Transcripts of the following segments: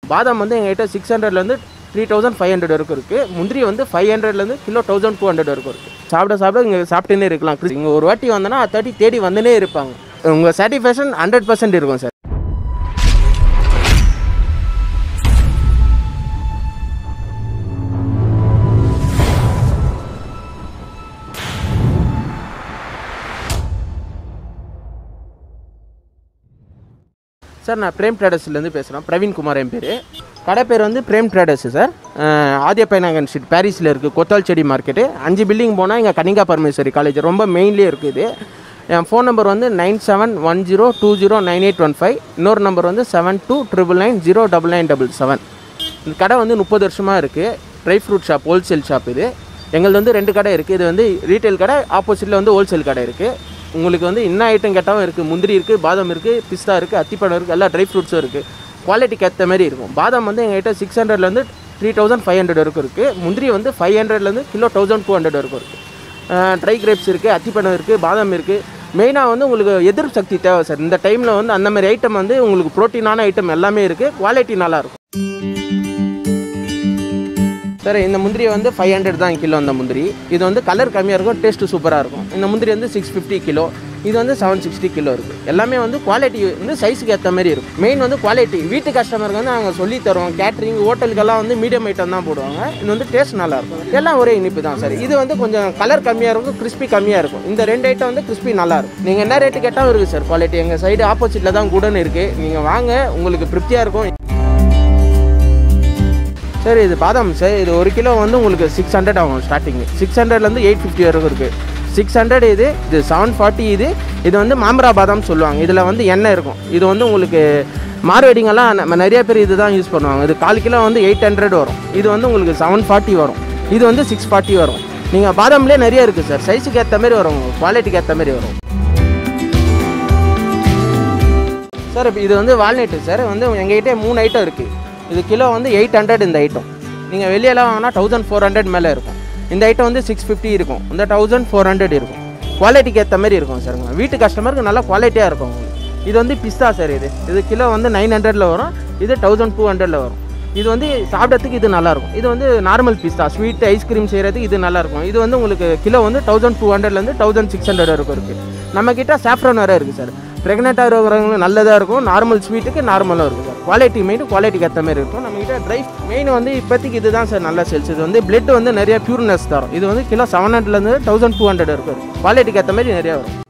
பாதாம் வந்து எங்ககிட்ட சிக்ஸ் ஹண்ட்ரட்லேருந்து த்ரீ தௌசண்ட் ஃபைவ் ஹண்ட்ரட் வரைக்கும் இருக்குது முந்திரி வந்து ஃபைவ் ஹண்ட்ரட்லேருந்து கிலோ தௌசண்ட் டூ ஹண்ட்ரட் வரைக்கும் இருக்குது சாப்பிட சாப்பிட இங்கே சாப்பிட்டுனே இருக்கலாம் இங்கே ஒரு வாட்டி வந்தோன்னா தேர்ட்டி தேடி வந்துனே இருப்பாங்க உங்கள் சாட்டிஸ்ஃபேக்ஷன் ஹண்ட்ரட் பர்சன்ட் இருக்கும் சார் சார் நான் பிரேம் ட்ரேடர்ஸ்லேருந்து பேசுகிறேன் பிரவீன்குமார் என் பேர் கடை பேர் வந்து Prem traders sir Adiyappanaicken street பாரிஸில் இருக்குது கொத்தால் செடி மார்க்கெட்டு அஞ்சு பில்டிங் போனால் இங்கே கனிகா பரமேஸ்வரி காலேஜ் ரொம்ப மெயின்லேயே இருக்குது என் ஃபோன் நம்பர் வந்து nine seven one zero two zero nine eight one five இன்னொரு நம்பர் வந்து seven two triple nine zero double nine double seven இந்த கடை வந்து முப்பது வருஷமாக இருக்குது dry fruit shop wholesale shop இது எங்களது வந்து ரெண்டு கடை இருக்குது இது வந்து ரீட்டைல் கடை ஆப்போசிட்டில் வந்து ஹோல்சேல் கடை இருக்குது உங்களுக்கு வந்து என்ன ஐட்டம் கேட்டாலும் இருக்குது முந்திரி இருக்குது பாதாம் இருக்குது பிஸ்தா இருக்குது அத்திப்பழம் இருக்குது எல்லா ட்ரை ஃப்ரூட்ஸும் இருக்குது குவாலிட்டிக்கு ஏற்ற மாதிரி இருக்கும் பாதாம் வந்து எங்ககிட்ட சிக்ஸ் ஹண்ட்ரட்லேருந்து த்ரீ தௌசண்ட் ஃபைவ் ஹண்ட்ரட் வரைக்கும் இருக்குது முந்திரி வந்து ஃபைவ் ஹண்ட்ரட்லேருந்து கிலோ தௌசண்ட் டூ ஹண்ட்ரட் வரைக்கும் இருக்குது ட்ரை கிரேப்ஸ் இருக்குது அத்திப்பழம் இருக்குது பாதாம் இருக்குது மெயினாக வந்து உங்களுக்கு எதிர்ப்பு சக்தி தேவை சார் இந்த டைமில் வந்து அந்த மாதிரி ஐட்டம் வந்து உங்களுக்கு ப்ரோட்டீனான ஐட்டம் எல்லாமே இருக்குது குவாலிட்டி நல்லாயிருக்கும் சார் இந்த முந்திரி வந்து ஃபைவ் ஹண்ட்ரட் தான் கிலோ அந்த முந்திரி இது வந்து கலர் கம்மியாக இருக்கும் டேஸ்ட்டு சூப்பராக இருக்கும் இந்த முந்திரி வந்து சிக்ஸ் ஃபிஃப்டி கிலோ இது வந்து செவன் சிக்ஸ்டி கிலோ இருக்குது எல்லாமே வந்து குவாலிட்டி வந்து சைஸுக்கு ஏற்ற மாதிரி இருக்கும் மெயின் வந்து குவாலிட்டி வீட்டு கஸ்டமருக்கு வந்து நாங்கள் சொல்லி தருவோம் கேட்ரிங் ஹோட்டலுக்கெல்லாம் வந்து மீடியம் ஐட்டம் தான் போடுவாங்க இது வந்து டேஸ்ட் நல்லாயிருக்கும் எல்லாம் ஒரே இனிப்பு தான் சார் இது வந்து கொஞ்சம் கலர் கம்மியாக இருக்கும் கிறிஸ்பி கம்மியாக இருக்கும் இந்த ரெண்டு ஐட்டம் வந்து கிறிஸ்பி நல்லா இருக்கும் நீங்கள் என்ன ரேட்டு கேட்டாலும் இருக்குது சார் குவாலிட்டி எங்கள் சைடு ஆப்போசிட்டில் தான் குடன் இருக்குது நீங்கள் வாங்க உங்களுக்கு திருப்தியாக இருக்கும் சார் இது பாதாம் சார் இது ஒரு கிலோ வந்து உங்களுக்கு சிக்ஸ் ஹண்ட்ரட் ஆகும் ஸ்டார்டிங் சிக்ஸ் ஹண்ட்ரட்லேருந்து எயிட் ஃபிஃப்டி வரைக்கும் இருக்குது சிக்ஸ் ஹண்ட்ரட் இது இது செவன் ஃபார்ட்டி இது இது வந்து மாம்பரா பாதாம் சொல்லுவாங்க இதில் வந்து எண்ணெய் இருக்கும் இது வந்து உங்களுக்கு மார்வெடிங்கெல்லாம் நம்ம நிறைய பேர் இது தான் யூஸ் பண்ணுவாங்க இது கால் கிலோ வந்து எயிட் ஹண்ட்ரட் வரும் இது வந்து உங்களுக்கு செவன் ஃபார்ட்டி வரும் இது வந்து சிக்ஸ் ஃபார்ட்டி வரும் நீங்கள் பாதாம்லேயே நிறைய இருக்குது சார் சைஸுக்கு ஏற்ற மாதிரி வரும் குவாலிட்டிக்கு ஏற்ற மாதிரி வரும் சார் இப்போ இது வந்து வால்நட்டு சார் வந்து எங்ககிட்ட மூணு ஐட்டம் இருக்குது இது கிலோ வந்து எயிட் ஹண்ட்ரட் இந்த ஐட்டம் நீங்கள் வெளியெல்லாம் வாங்கினா தௌசண்ட் ஃபோர் ஹண்ட்ரட் மேலே இருக்கும் இந்த ஐட்டம் வந்து சிக்ஸ் ஃபிஃப்டி இருக்கும் இந்த தௌசண்ட் ஃபோர் ஹண்ட்ரட் இருக்கும் குவாலிட்டிக்கு ஏற்ற மாதிரி இருக்கும் சார் உங்க வீட்டு கஸ்டமருக்கு நல்லா குவாலிட்டியாக இருக்கும் உங்களுக்கு இது வந்து பிஸ்தா சார் இது இது கிலோ வந்து நைன் ஹண்ட்ரடில் வரும் இது தௌசண்ட் டூ ஹண்ட்ரடில் வரும் இது வந்து சாப்பிட்றதுக்கு இது நல்லாயிருக்கும் இது வந்து நார்மல் பிஸ்தா ஸ்வீட் ஐஸ்கிரீம் செய்கிறதுக்கு இது நல்லாயிருக்கும் இது வந்து உங்களுக்கு கிலோ வந்து தௌசண்ட் டூ ஹண்ட்ரட்லேருந்து தௌசண்ட் சிக்ஸ் ஹண்ட்ரட் வரைக்கும் இருக்குது நம்மக்கிட்ட சாஃப்ரான் வேறு இருக்குது சார் ப்ரெக்னெண்ட்டாக இருக்கிறவங்களுக்கு நல்லதாக இருக்கும் நார்மல் ஸ்வீட்டுக்கு நார்மலாக இருக்கும் சார் குவாலிட்டி மெயின் குவாலிட்டிக்கு ஏற்ற மாதிரி இருக்கும் நம்மகிட்ட ட்ரை மெயின் வந்து இப்போதைக்கு இதுதான் சார் நல்ல சேல்ஸ் இது வந்து பிளட் வந்து நிறைய பியூர்னஸ் தரும் இது வந்து கிலோ செவன் ஹண்ட்ரட்லேருந்து தௌசண்ட் டூ ஹண்ட்ரட் இருக்கும் குவாலிட்டிக்கு ஏற்ற மாதிரி நிறையா வரும்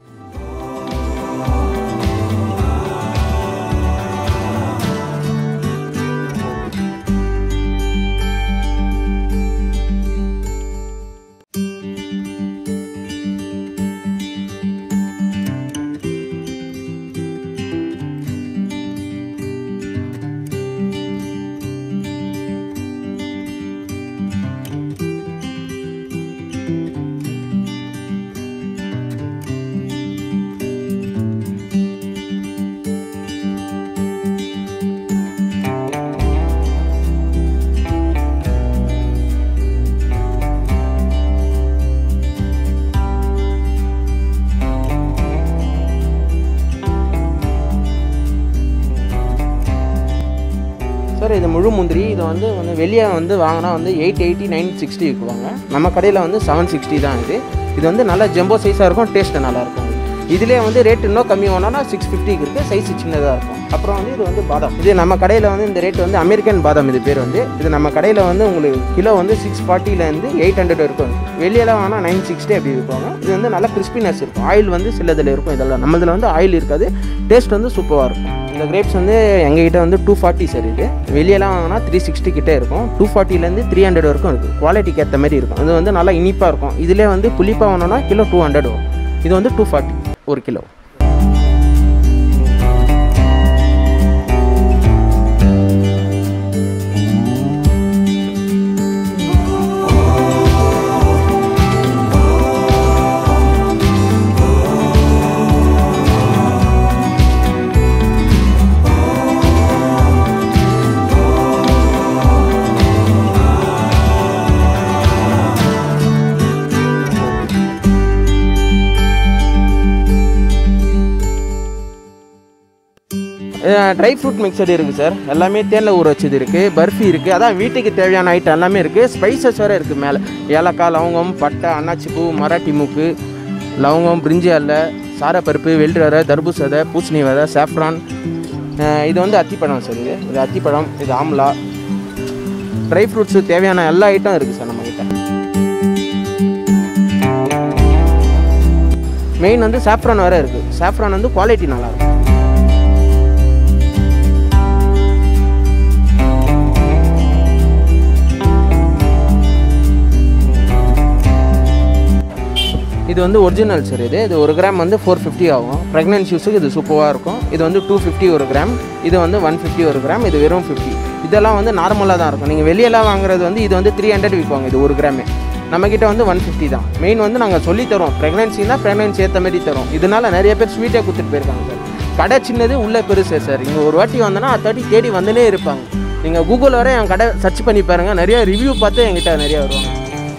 சார் இது முழு முந்திரி இது வந்து வந்து வெளியே வந்து வாங்கினா வந்து எயிட் எயிட்டி நைன் சிக்ஸ்டி விற்குவாங்க நம்ம கடையில் வந்து செவன் சிக்ஸ்டி தான் இது இது வந்து நல்லா ஜம்போ சைஸாக இருக்கும் டேஸ்ட்டு நல்லாயிருக்கும் இதுலேயே வந்து ரேட் இன்னும் கம்மி வேணும்னா சிக்ஸ் ஃபிஃப்டிக்கு இருக்குது சைஸ் சின்னதாக இருக்கும் அப்புறம் வந்து இது வந்து பாதாம் இது நம்ம கடையில் வந்து இந்த ரேட் வந்து அமெரிக்கன் பாதாம் இது பேர் வந்து இது நம்ம கடையில் வந்து உங்களுக்கு கிலோ வந்து சிக்ஸ் ஃபார்ட்டிலேருந்து எயிட் ஹண்ட்ரட் இருக்கும் வெளியெல்லாம் வேணால் நைன் சிக்ஸ்டி அப்படி விற்பாங்க இது வந்து நல்லா கிறிஸ்பினஸ் இருக்கும் ஆயில் வந்து சிலதில் இருக்கும் இதெல்லாம் நம்மதில் வந்து ஆயில் இருக்காது டேஸ்ட் வந்து சூப்பராக இருக்கும் இந்த கிரேப்ஸ் வந்து எங்ககிட்ட வந்து டூ ஃபார்ட்டி சார் இது வெளியெல்லாம் வாங்கினா த்ரீ சிக்ஸ்டி கிட்டே இருக்கும் டூ ஃபார்ட்டிலேருந்து த்ரீ ஹண்ட்ரட் வரைக்கும் இருக்குது குவாலிட்டிக்கு ஏற்ற மாதிரி இருக்கும் இது வந்து நல்லா இனிப்பாக இருக்கும் இதிலே வந்து புளிப்பாக வேணும்னா கிலோ டூ ஹண்ட்ரட் வரும் இது வந்து டூ ஃபார்ட்டி ஒரு கிலோ ட்ரை ஃப்ரூட் மிக்சர் இருக்குது சார் எல்லாமே தேனில் ஊற வச்சது இருக்குது பர்ஃபி இருக்குது அதான் வீட்டுக்கு தேவையான ஐட்டம் எல்லாமே இருக்குது ஸ்பைசஸ் வேறு இருக்குது மேலே ஏலக்காய் லவங்கம் பட்டை அன்னாச்சி பூ மராட்டி மூக்கு லவங்கம் பிரிஞ்சி அல்ல சாரப்பருப்பு வெள்ளி விதை தர்பூச விதை பூசணி விதை சாஃப்ரான் அஹ் இது வந்து அத்திப்பழம் சார் இது இது அத்திப்பழம் இது ஆம்லா ட்ரை ஃப்ரூட்ஸு தேவையான எல்லா ஐட்டம் இருக்குது சார் நம்மக்கிட்ட மெயின் வந்து சாஃப்ரான் வேறு இருக்குது சாஃப்ரான் வந்து குவாலிட்டி நல்லாயிருக்கும் இது வந்து ஒரிஜினல் சார் இது இது ஒரு கிராம் வந்து ஃபோர் ஃபிஃப்டி ஆகும் ப்ரெக்னென்ட் யூஸுக்கு இது சூப்பராக இருக்கும் இது வந்து டூ ஃபிஃப்டி ஒரு கிராம் இது வந்து ஒன் ஃபிஃப்டி ஒரு கிராம் இது வெறும் ஃபிஃப்டி இதெல்லாம் வந்து நார்மலாக தான் இருக்கும் நீங்கள் வெளியெல்லாம் வாங்குறது வந்து இது வந்து த்ரீ ஹண்ட்ரட் விற்குவாங்க இது ஒரு கிராமே நம்மக்கிட்ட வந்து ஒன் ஃபிஃப்டி தான் மெயின் வந்து நாங்கள் சொல்லி தரோம் ப்ரெக்னென்சினா ப்ரெக்னென்சி ஏற்ற மாதிரி தரோம் இதனால நிறைய பேர் ஸ்வீட்டே கொடுத்துட்டு போயிருக்காங்க சார் கடை சின்னது உள்ளே பெருசு சார் இங்கே ஒரு வாட்டி வந்தோன்னா தேர்ட்டி தேடி வந்துனே இருப்பாங்க நீங்கள் கூகுள் வரை என் கடை சர்ச் பண்ணி பாருங்கள் நிறைய ரிவ்யூ பார்த்து என்கிட்ட நிறைய வருவாங்க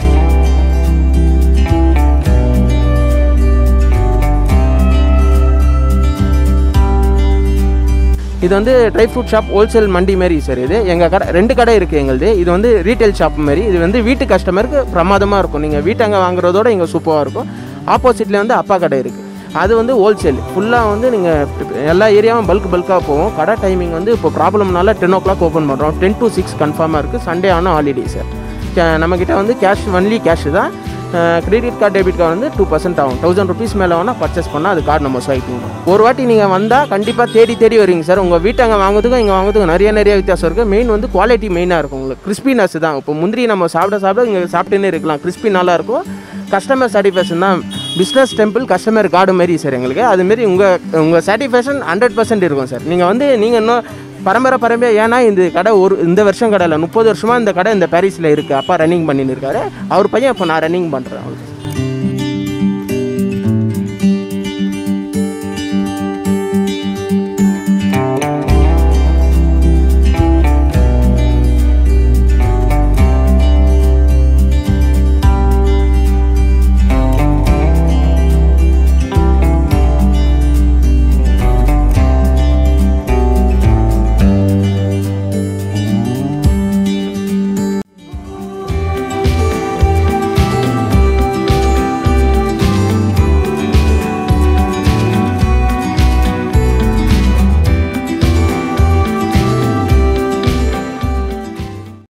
இது வந்து dry fruit shop wholesale mandi மாரி சார் இது எங்கள் கடை ரெண்டு கடை இருக்குது எங்களுது இது வந்து ரீட்டைல் ஷாப் மாதிரி இது வந்து வீட்டு கஸ்டமருக்கு பிரமாதமாக இருக்கும் நீங்கள் வீட்டங்க வாங்குறதோட இங்கே சூப்பராக இருக்கும் ஆப்போசிட்டில் வந்து அப்பா கடை இருக்குது அது வந்து ஹோல்சேல் ஃபுல்லாக வந்து நீங்கள் எல்லா ஏரியாவும் பல்க் பல்காக போவோம் கடை டைமிங் வந்து இப்போ ப்ராப்ளம்னால டென் ஓ கிளாக் ஓப்பன் பண்ணுறோம் டென் டு சிக்ஸ் கன்ஃபார்மாக இருக்குது சண்டே ஆனால் ஹாலிடே சார் நம்மக்கிட்ட வந்து கேஷ் ஒன்லி கேஷ் தான் கிரெடிட் கார்டு டெபிட் கார்டு வந்து டூ பர்சன்ட் ஆகும் தௌசண்ட் ருபீஸ் மேலே வேணால் பர்ச்சேஸ் பண்ணால் அது கார்டு நம்ம ஸ்வைப் ஒரு வாட்டி நீங்கள் வந்தால் கண்டிப்பாக தேடி தேடி வருவீங்க சார் உங்கள் வீட்டை அங்கே வாங்குறதுக்கும் இங்கே வாங்குறதுக்கும் நிறைய நிறைய வித்தியாசம் இருக்குது மெயின் வந்து குவாலிட்டி மெயினாக இருக்கும் உங்களுக்கு கிறிஸ்பினஸ் தான் இப்போ முந்திரி நம்ம சாப்பிட சாப்பிட இங்கே சாப்பிட்டுன்னே இருக்கலாம் கிறிஸ்பி நல்லா இருக்கும் கஸ்டமர் சாட்டிஸ்ஃபேக்ஷன் தான் பிஸ்னஸ் டெம்பிள் கஸ்டமர் கார்டு மாரி சார் எங்களுக்கு அதுமாரி உங்கள் உங்கள் சாட்டிஸ்ஃபேக்ஷன் ஹண்ட்ரட் பர்சன்ட் இருக்கும் சார் நீங்கள் வந்து நீங்கள் இன்னும் பரம்பரை பரம்பரை ஏன்னா இந்த கடை ஒரு இந்த வருஷம் கடை இல்லை முப்பது வருஷமாக இந்த கடை இந்த பாரிஸில் இருக்குது அப்பா ரன்னிங் பண்ணின்னு இருக்காரு அவர் பையன் இப்போ நான் ரன்னிங் பண்ணுறேன்